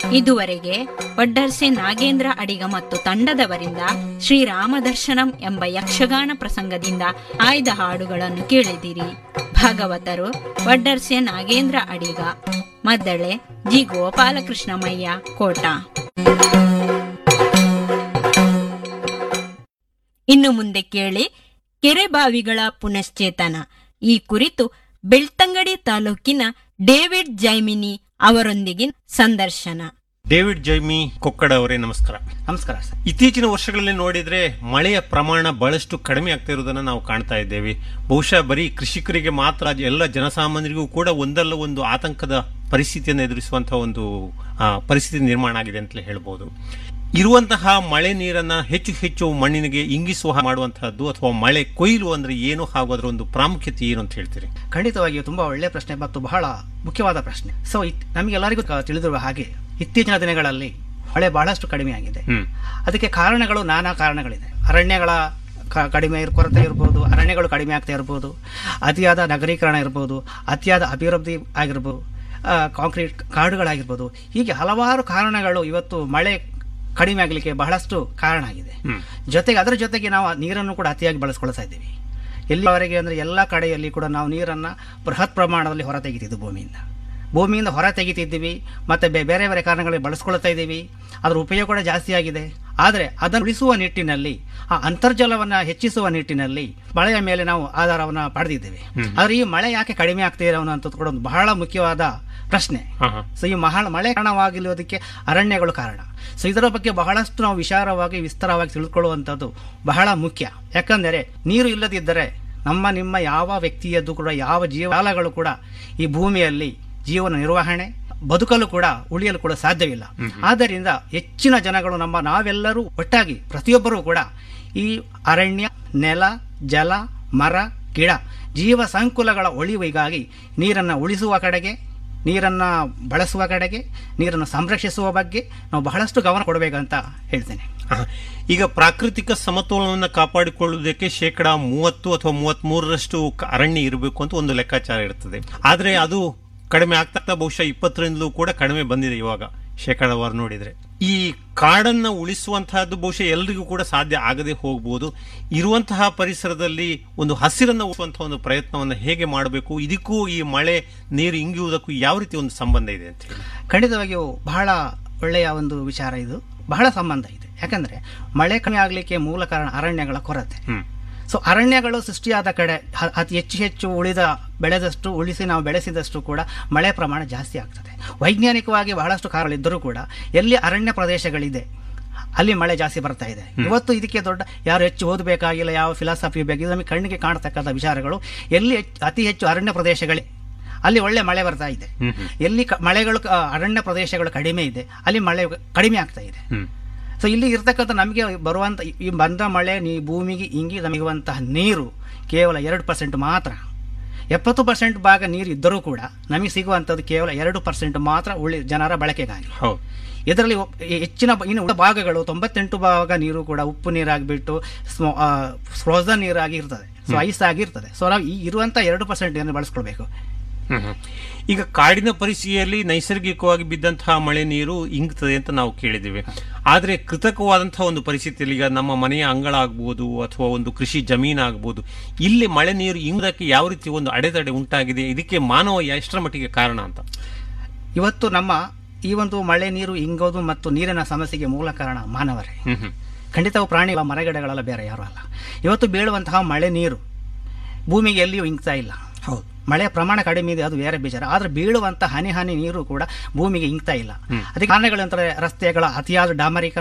ಇದುವರೆಗೆ ವಡ್ಡರ್ಸೆ ನಾಗೇಂದ್ರ ಅಡಿಗ ಮತ್ತು ತಂಡದವರಿಂದ ಶ್ರೀರಾಮ ದರ್ಶನಂ ಎಂಬ ಯಕ್ಷಗಾನ ಪ್ರಸಂಗದಿಂದ ಆಯ್ದ ಹಾಡುಗಳನ್ನು ಕೇಳಿದಿರಿ ಭಾಗವತರು ವಡ್ಡರ್ಸೆ ನಾಗೇಂದ್ರ ಅಡಿಗ ಮದ್ದಳೆ ಜಿ ಗೋಪಾಲಕೃಷ್ಣಮಯ್ಯ ಕೋಟ ಇನ್ನು ಮುಂದೆ ಕೇಳಿ ಕೆರೆಬಾವಿಗಳ ಪುನಶ್ಚೇತನ ಈ ಕುರಿತು ಬೆಳ್ತಂಗಡಿ ತಾಲೂಕಿನ ಡೇವಿಡ್ ಜೈಮಿನಿ ಅವರೊಂದಿಗಿನ ಸಂದರ್ಶನ ಡೇವಿಡ್ ಜೈಮಿ ಕೊಕ್ಕಡ ಅವರೇ ನಮಸ್ಕಾರ ನಮಸ್ಕಾರ ಸರ್ ಇತ್ತೀಚಿನ ವರ್ಷಗಳಲ್ಲಿ ನೋಡಿದ್ರೆ ಮಳೆಯ ಪ್ರಮಾಣ ಬಹಳಷ್ಟು ಕಡಿಮೆ ಆಗ್ತಾ ಇರೋದನ್ನ ನಾವು ಕಾಣ್ತಾ ಇದ್ದೇವೆ ಬಹುಶಃ ಬರೀ ಕೃಷಿಕರಿಗೆ ಮಾತ್ರ ಅಲ್ಲ, ಎಲ್ಲ ಜನಸಾಮಾನ್ಯರಿಗೂ ಕೂಡ ಒಂದಲ್ಲ ಒಂದು ಆತಂಕದ ಪರಿಸ್ಥಿತಿಯನ್ನು ಎದುರಿಸುವಂತಹ ಒಂದು ಆ, ಪರಿಸ್ಥಿತಿ ನಿರ್ಮಾಣ ಆಗಿದೆ ಅಂತಲೇ ಹೇಳ್ಬೋದು ಇರುವಂತಹ ಮಳೆ ನೀರನ್ನ ಹೆಚ್ಚು ಹೆಚ್ಚು ಮಣ್ಣಿನಿಗೆ ಇಂಗಿಸುವ ಹಾಗೆ ಮಾಡುವಂತಹದ್ದು ಅಥವಾ ಮಳೆ ಕೊಯ್ಲು ಅಂದ್ರೆ ಏನು ಹಾಗೂ ಅದರ ಒಂದು ಪ್ರಾಮುಖ್ಯತೆ ಏನು ಅಂತ ಹೇಳ್ತೀರಿ ಖಂಡಿತವಾಗಿಯೂ ತುಂಬಾ ಒಳ್ಳೆಯ ಪ್ರಶ್ನೆ ಮತ್ತು ಬಹಳ ಮುಖ್ಯವಾದ ಪ್ರಶ್ನೆ ಸೊ ನಮಗೆಲ್ಲರಿಗೂ ಕ- ತಿಳಿದಿರುವ ಹಾಗೆ ಇತ್ತೀಚಿನ ದಿನಗಳಲ್ಲಿ ಮಳೆ ಬಹಳಷ್ಟು ಕಡಿಮೆ ಆಗಿದೆ ಹ್ಮ್ ಅದಕ್ಕೆ ಕಾರಣಗಳು ನಾನಾ ಕಾರಣಗಳಿದೆ ಅರಣ್ಯಗಳ ಕ- ಕಡಿಮೆ ಇರ್- ಕೊರತೆ ಇರ್ಬೋದು ಅರಣ್ಯಗಳು ಕಡಿಮೆ ಆಗ್ತಾ ಇರ್ಬೋದು ಅತಿಯಾದ ನಗರೀಕರಣ ಇರ್ಬೋದು ಅತಿಯಾದ ಅಭಿವೃದ್ಧಿ ಆಗಿರ್ಬೋದು ಆ, ಕಾಂಕ್ರೀಟ್ ಕಾಡುಗಳಾಗಿರ್ಬೋದು ಹೀಗೆ ಹಲವಾರು ಕಾರಣಗಳು ಇವತ್ತು ಮಳೆ ಕಡಿಮೆ ಆಗಲಿಕ್ಕೆ ಬಹಳಷ್ಟು ಕಾರಣ ಆಗಿದೆ ಹ್ಮ್. ಜೊತೆಗೆ ಅದರ ಜೊತೆಗೆ ನಾವು ನೀರನ್ನು ಕೂಡ ಅತಿಯಾಗಿ ಬಳಸ್ಕೊಳ್ತಾ ಇದ್ದೀವಿ ಎಲ್ಲಿವರೆಗೆ ಅಂದರೆ ಎಲ್ಲ ಕಡೆಯಲ್ಲಿ ಕೂಡ ನಾವು ನೀರನ್ನು ಬೃಹತ್ ಪ್ರಮಾಣದಲ್ಲಿ ಹೊರ ತೆಗಿತಿದ್ದು ಭೂಮಿಯಿಂದ ಭೂಮಿಯಿಂದ ಹೊರ ತೆಗಿತಿದ್ದೀವಿ ಮತ್ತು ಬೇ- ಬೇರೆ ಬೇರೆ ಕಾರಣಗಳಿಗೆ ಬಳಸ್ಕೊಳ್ತಾ ಇದ್ದೀವಿ ಅದರ ಉಪಯೋಗ ಕೂಡ ಜಾಸ್ತಿ ಆಗಿದೆ ಆದರೆ ಅದನ್ನು ಉಳಿಸುವ ನಿಟ್ಟಿನಲ್ಲಿ ಆ ಅಂತರ್ಜಲವನ್ನು ಹೆಚ್ಚಿಸುವ ನಿಟ್ಟಿನಲ್ಲಿ ಮಳೆಯ ಮೇಲೆ ನಾವು ಆಧಾರವನ್ನು ಪಡೆದಿದ್ದೇವೆ ಆದರೆ ಈ ಮಳೆ ಯಾಕೆ ಕಡಿಮೆ ಆಗ್ತಿದೆ ಅನ್ನೋಂಥದ್ದು ಕೂಡ ಒಂದು ಬಹಳ ಮುಖ್ಯವಾದ ಪ್ರಶ್ನೆ ಹಾ ಹಾ ಸೊ ಈ ಮಹಾ ಮಳೆ ಕಾರಣವಾಗಿರುವುದಕ್ಕೆ ಅರಣ್ಯಗಳು ಕಾರಣ ಸೊ ಇದರ ಬಗ್ಗೆ ಬಹಳಷ್ಟು ನಾವು ವಿಚಾರವಾಗಿ ವಿಸ್ತಾರವಾಗಿ ತಿಳ್ಕೊಳ್ಳುವಂಥದ್ದು ಬಹಳ ಮುಖ್ಯ ಯಾಕಂದರೆ ನೀರು ಇಲ್ಲದಿದ್ದರೆ ನಮ್ಮ ನಿಮ್ಮ ಯಾವ ವ್ಯಕ್ತಿಯದ್ದು ಕೂಡ ಯಾವ ಜೀವಜಾಲಗಳು ಕೂಡ ಈ ಭೂಮಿಯಲ್ಲಿ ಜೀವನ ನಿರ್ವಹಣೆ ಬದುಕಲು ಕೂಡ ಉಳಿಯಲು ಕೂಡ ಸಾಧ್ಯವಿಲ್ಲ ಆದ್ದರಿಂದ ಹೆಚ್ಚಿನ ಜನಗಳು ನಮ್ಮ ನಾವೆಲ್ಲರೂ ಒಟ್ಟಾಗಿ ಪ್ರತಿಯೊಬ್ಬರೂ ಕೂಡ ಈ ಅರಣ್ಯ ನೆಲ ಜಲ ಮರ ಗಿಡ ಜೀವ ಸಂಕುಲಗಳ ಉಳಿವಿಗಾಗಿ ನೀರನ್ನು ಉಳಿಸುವ ಕಡೆಗೆ ನೀರನ್ನು ಬಳಸುವ ಕಡೆಗೆ ನೀರನ್ನು ಸಂರಕ್ಷಿಸುವ ಬಗ್ಗೆ ನಾವು ಬಹಳಷ್ಟು ಗಮನ ಕೊಡಬೇಕಂತ ಹೇಳ್ತೇನೆ ಆಹಾ. ಈಗ ಪ್ರಾಕೃತಿಕ ಸಮತೋಲನವನ್ನು ಕಾಪಾಡಿಕೊಳ್ಳುವುದಕ್ಕೆ ಶೇಕಡಾ ಮೂವತ್ತು ಅಥವಾ ಮೂವತ್ತ್ ಮೂರರಷ್ಟು ಅರಣ್ಯ ಇರಬೇಕು ಅಂತ ಒಂದು ಲೆಕ್ಕಾಚಾರ ಇರ್ತದೆ ಆದ್ರೆ ಅದು ಕಡಿಮೆ ಆಗ್ತಾ ಆಗ್ತಾ ಬಹುಶಃ ಇಪ್ಪತ್ತರಿಂದಲೂ ಕೂಡ ಕಡಿಮೆ ಬಂದಿದೆ ಇವಾಗ ಶೇಕಡಾವಾರು ನೋಡಿದ್ರೆ ಈ ಕಾಡನ್ನ ಉಳಿಸುವಂತಹದ್ದು ಬಹುಶಃ ಎಲ್ರಿಗೂ ಕೂಡ ಸಾಧ್ಯ ಆಗದೆ ಹೋಗ್ಬೋದು ಇರುವಂತಹ ಪರಿಸರದಲ್ಲಿ ಒಂದು ಹಸಿರನ್ನ ಉಳಿಸುವಂತಹ ಒಂದು ಪ್ರಯತ್ನವನ್ನು ಹೇಗೆ ಮಾಡಬೇಕು ಇದಕ್ಕೂ ಈ ಮಳೆ ನೀರು ಇಂಗುವುದಕ್ಕೂ ಯಾವ ರೀತಿ ಒಂದು ಸಂಬಂಧ ಇದೆ ಅಂತ ಹೇಳಿ ಖಂಡಿತವಾಗಿಯೂ ಬಹಳ ಒಳ್ಳೆಯ ಒಂದು ವಿಚಾರ ಇದು ಬಹಳ ಸಂಬಂಧ ಇದೆ ಯಾಕಂದರೆ ಮಳೆ ಕಡಿಮೆ ಆಗಲಿಕ್ಕೆ ಮೂಲ ಕಾರಣ ಅರಣ್ಯಗಳ ಕೊರತೆ ಹ್ಮ್ ಸೊ ಅರಣ್ಯಗಳು ಸೃಷ್ಟಿಯಾದ ಕಡೆ ಹ- ಅತಿ ಹೆಚ್ಚು ಹೆಚ್ಚು ಉಳಿದ ಬೆಳೆದಷ್ಟು ಉಳಿಸಿ ನಾವು ಬೆಳೆಸಿದಷ್ಟು ಕೂಡ ಮಳೆ ಪ್ರಮಾಣ ಜಾಸ್ತಿ ಆಗ್ತದೆ ವೈಜ್ಞಾನಿಕವಾಗಿ ಬಹಳಷ್ಟು ಕಾರಣಗಳಿದ್ದರೂ ಕೂಡ ಎಲ್ಲಿ ಅರಣ್ಯ ಪ್ರದೇಶಗಳಿದೆ ಅಲ್ಲಿ ಮಳೆ ಜಾಸ್ತಿ ಬರ್ತಾ ಇದೆ ಇವತ್ತು ಇದಕ್ಕೆ ದೊಡ್ಡ ಯಾರು ಹೆಚ್ಚು ಓದಬೇಕಾಗಿಲ್ಲ ಯಾವ ಫಿಲಾಸಫಿ ಬೇಕು ಇದು ನಮಗೆ ಕಣ್ಣಿಗೆ ಕಾಣತಕ್ಕಂಥ ವಿಚಾರಗಳು ಎಲ್ಲಿ ಹೆಚ್ಚು- ಅತಿ ಹೆಚ್ಚು ಅರಣ್ಯ ಪ್ರದೇಶಗಳೇ ಅಲ್ಲಿ ಒಳ್ಳೆ ಮಳೆ ಬರ್ತಾ ಇದೆ ಹ್ಮ್ ಹ್ಮ್ ಎಲ್ಲಿ ಕ- ಮಳೆಗಳು ಕ- ಅರಣ್ಯ ಪ್ರದೇಶಗಳು ಕಡಿಮೆ ಇದೆ ಅಲ್ಲಿ ಮಳೆ ಕಡಿಮೆ ಆಗ್ತಾ ಇದೆ ಹ್ಮ್ ಸೊ ಇಲ್ಲಿ ಇರ್ತಕ್ಕಂಥ ನಮಗೆ ಬರುವಂಥ ಈ ಬಂದ ಮಳೆ ನೀ ಭೂಮಿಗೆ ಇಂಗಿ ನಮಗುವಂತಹ ನೀರು ಕೇವಲ ಎರಡು ಪರ್ಸೆಂಟ್ ಮಾತ್ರ ಎಪ್ಪತ್ತು ಪರ್ಸೆಂಟ್ ಭಾಗ ನೀರು ಇದ್ದರೂ ಕೂಡ ನಮಗೆ ಸಿಗುವಂಥದ್ದು ಕೇವಲ ಎರಡು ಪರ್ಸೆಂಟ್ ಮಾತ್ರ ಉಳಿ ಜನರ ಬಳಕೆಗಾಗಿ ಹೌದು ಇದರಲ್ಲಿ ಒಪ್- ಹೆಚ್ಚಿನ ಬ- ಇನ್ನು ಉಳಿದ ಭಾಗಗಳು ತೊಂಬತ್ತೆಂಟು ಭಾಗ ನೀರು ಕೂಡ ಉಪ್ಪು ನೀರಾಗಿಬಿಟ್ಟು ಫ್ರೋಸನ್ ನೀರಾಗಿ ಇರ್ತದೆ ಸೊ ಐಸ್ ಆಗಿರ್ತದೆ ಸೊ ನಾವು ಈ ಇರುವಂಥ ಎರಡು ಪರ್ಸೆಂಟ್ ನೀರನ್ನು ಬಳಸ್ಕೊಳ್ಬೇಕು ಹ್ಮ್ ಹ್ಮ್. ಈಗ ಕಾಡಿನ ಪರಿಸ್ಥಿತಿಯಲ್ಲಿ ನೈಸರ್ಗಿಕವಾಗಿ ಬಿದ್ದಂತಹ ಮಳೆ ನೀರು ಇಂಗ್ತದೆ ಅಂತ ನಾವು ಕೇಳಿದ್ದೇವೆ ಆದ್ರೆ ಕೃತಕವಾದಂತಹ ಒಂದು ಪರಿಸ್ಥಿತಿಯಲ್ಲಿ ಈಗ ನಮ್ಮ ಮನೆಯ ಅಂಗಳ ಆಗ್ಬೋದು ಅಥವಾ ಒಂದು ಕೃಷಿ ಜಮೀನು ಆಗ್ಬೋದು ಇಲ್ಲಿ ಮಳೆ ನೀರು ಇಂಗುವುದಕ್ಕೆ ಯಾವ ರೀತಿ ಒಂದು ಅಡೆತಡೆ ಉಂಟಾಗಿದೆ ಇದಕ್ಕೆ ಮಾನವ ಎಷ್ಟರ ಮಟ್ಟಿಗೆ ಕಾರಣ ಅಂತ ಇವತ್ತು ನಮ್ಮ ಈ ಒಂದು ಮಳೆ ನೀರು ಇಂಗೋದು ಮತ್ತು ನೀರಿನ ಸಮಸ್ಯೆಗೆ ಮೂಲ ಕಾರಣ ಮಾನವರೇ ಹ್ಮ್ ಹ್ಮ್. ಖಂಡಿತವು ಪ್ರಾಣಿಗಳ ಮರಗಿಡಗಳೆಲ್ಲ ಬೇರೆ ಯಾರು ಅಲ್ಲ ಇವತ್ತು ಬೀಳುವಂತಹ ಮಳೆ ನೀರು ಭೂಮಿಗೆ ಎಲ್ಲಿಯೂ ಇಂಗ್ತಾ ಇಲ್ಲ ಹೌದು ಮಳೆಯ ಪ್ರಮಾಣ ಕಡಿಮೆ ಇದೆ ಅದು ಬೇರೆ ಬೇಜಾರ ಆದ್ರೆ ಬೀಳುವಂತ ಹನಿ ಹನಿ ನೀರು ಕೂಡ ಭೂಮಿಗೆ ಇಂಗ್ತಾ ಇಲ್ಲ ಅದಕ್ಕೆ ಕಾರಣಗಳಂತಾರೆ ರಸ್ತೆಗಳ ಅತಿಯಾದ ಡಾಮರೀಕರಣ